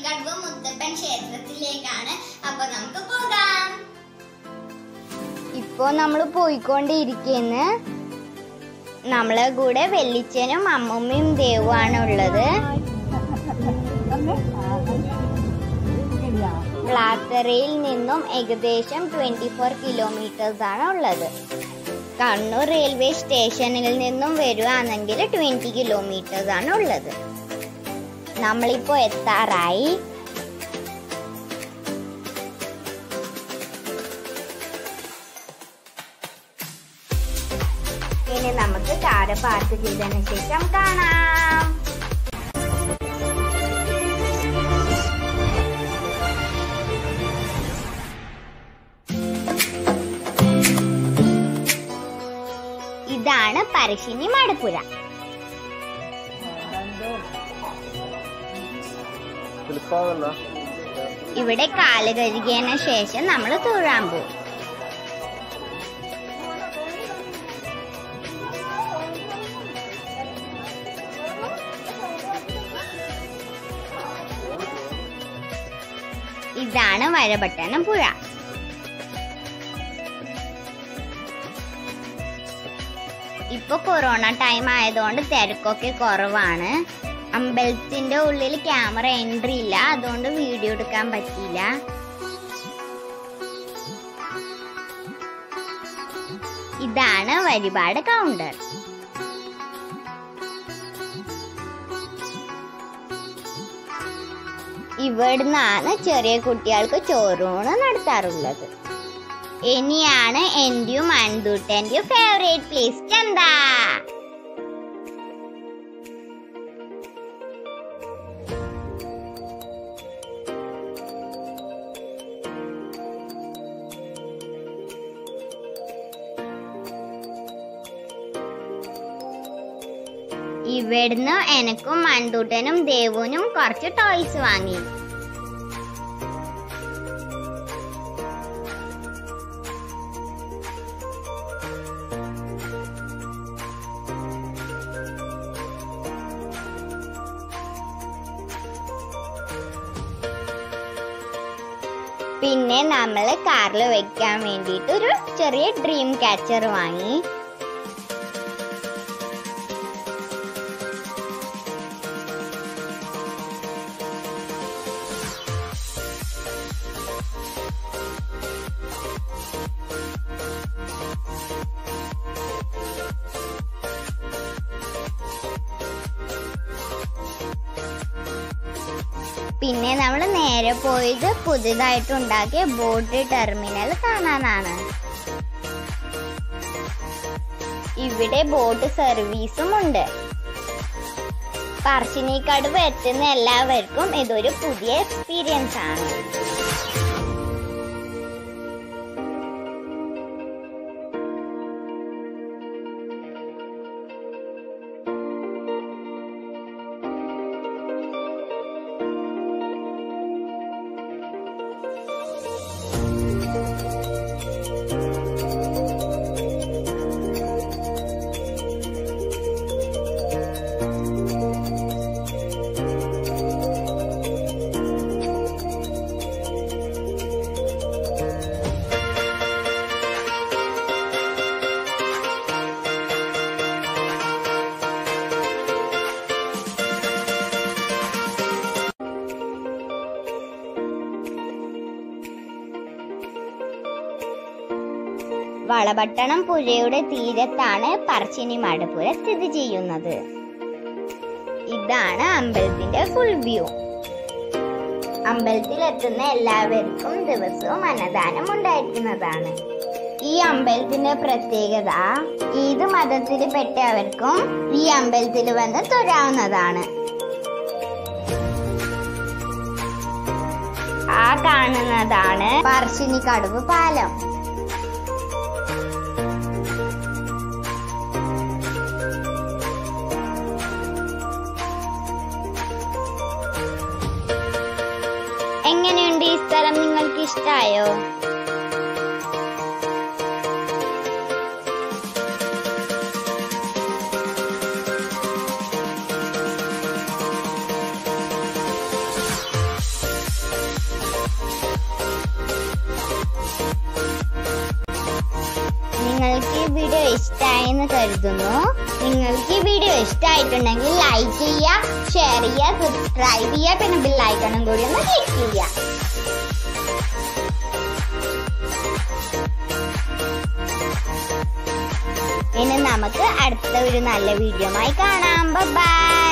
പറശ്ശിനിക്കടവ് മുത്തപ്പൻ ക്ഷേത്രത്തിലേക്കാണ് അപ്പൊ നമുക്ക് പോകാം ഇപ്പോ നമ്മൾ പോയിക്കൊണ്ടിരിക്കുന്നു നമ്മളെ കൂടെ വെല്ലിച്ചനും അമ്മൂമ്മയും ദേവുമാണ് ഉള്ളത് പ്ലാത്തറയിൽ നിന്നും ഏകദേശം ട്വന്റി ഫോർ കിലോമീറ്റേഴ്സ് ആണ് ഉള്ളത് കണ്ണൂർ റെയിൽവേ സ്റ്റേഷനിൽ നിന്നും വരുവാണെങ്കിൽ ട്വന്റി കിലോമീറ്റേഴ്സ് ആണ് ഉള്ളത് നമ്മളിപ്പോ എത്താറായി ഇനി നമുക്ക് കാറ് പാർക്ക് ചെയ്തതിന് ശേഷം കാണാം ഇതാണ് പറശ്ശിനി മടപ്പുര ഫിലിപ്പാവല്ല ഇവിടെ കാല് കഴുകിയതിന് ശേഷം നമ്മൾ തൊഴാൻ പോകും ഇതാണ് വരപട്ടണം പുഴ ഇപ്പൊ കൊറോണ ടൈം ആയതുകൊണ്ട് തിരക്കൊക്കെ കുറവാണ് അമ്പലത്തിന്റെ ഉള്ളിൽ ക്യാമറ എൻട്രി ഇല്ല അതുകൊണ്ട് വീഡിയോ എടുക്കാൻ പറ്റിയില്ല ഇതാണ് വഴിപാട് കൗണ്ടർ ഇവിടുന്നാണ് ചെറിയ കുട്ടികൾക്ക് ചോറൂണ് നടത്താറുള്ളത് ഇനിയാണ് എന്റെയും അൻതൂട്ടന്റെയും ഫേവറേറ്റ് പ്ലേസ് ചന്ത ഇവിടുന്ന് എനക്കും മൺതൂട്ടനും ദേവുനും കുറച്ച് ടോയ്സ് വാങ്ങി പിന്നെ നമ്മൾ കാറിൽ വെക്കാൻ വേണ്ടിയിട്ട് ഒരു ചെറിയ ഡ്രീം ക്യാച്ചർ വാങ്ങി പിന്നെ നമ്മൾ നേരെ പോയത് പുതിയതായിട്ട് ഉണ്ടാക്കിയ ബോട്ട് ടെർമിനൽ കാണാനാണ് ഇവിടെ ബോട്ട് സർവീസും ഉണ്ട് പറശ്ശിനിക്കടവ് എത്തുന്ന എല്ലാവർക്കും ഇതൊരു പുതിയ എക്സ്പീരിയൻസ് ആണ് വളപട്ടണം പുഴയുടെ തീരത്താണ് പറശ്ശിനി മടപ്പുര സ്ഥിതി ചെയ്യുന്നത് ഇതാണ് അമ്പലത്തിന്റെ ഫുൾ വ്യൂ അമ്പലത്തിൽ എത്തുന്ന എല്ലാവർക്കും ദിവസവും അന്നദാനം ഉണ്ടായിരിക്കുന്നതാണ് ഈ അമ്പലത്തിന്റെ പ്രത്യേകത ഏത് മതത്തിൽ പെട്ടവർക്കും ഈ അമ്പലത്തിൽ വന്ന് തൊഴാവുന്നതാണ് ആ കാണുന്നതാണ് പറശ്ശിനിക്കടവ് പാലം എങ്ങനെയുണ്ട് ഈ സ്ഥലം നിങ്ങൾക്ക് ഇഷ്ടായോ നിങ്ങൾക്ക് ഈ വീഡിയോ ഇഷ്ടമായെന്ന് കരുതുന്നു നിങ്ങൾക്ക് ഈ വീഡിയോ ഇഷ്ടമായിട്ടുണ്ടെങ്കിൽ ലൈക്ക് ചെയ്യുക ഷെയർ ചെയ്യുക സബ്സ്ക്രൈബ് ചെയ്യുക പിന്നെ ബില്ലൈക്കണും കൂടി ഒന്ന് ക്ലിക്ക് ചെയ്യുക ഇനി നമുക്ക് അടുത്ത ഒരു നല്ല വീഡിയോ കാണാം ബൈ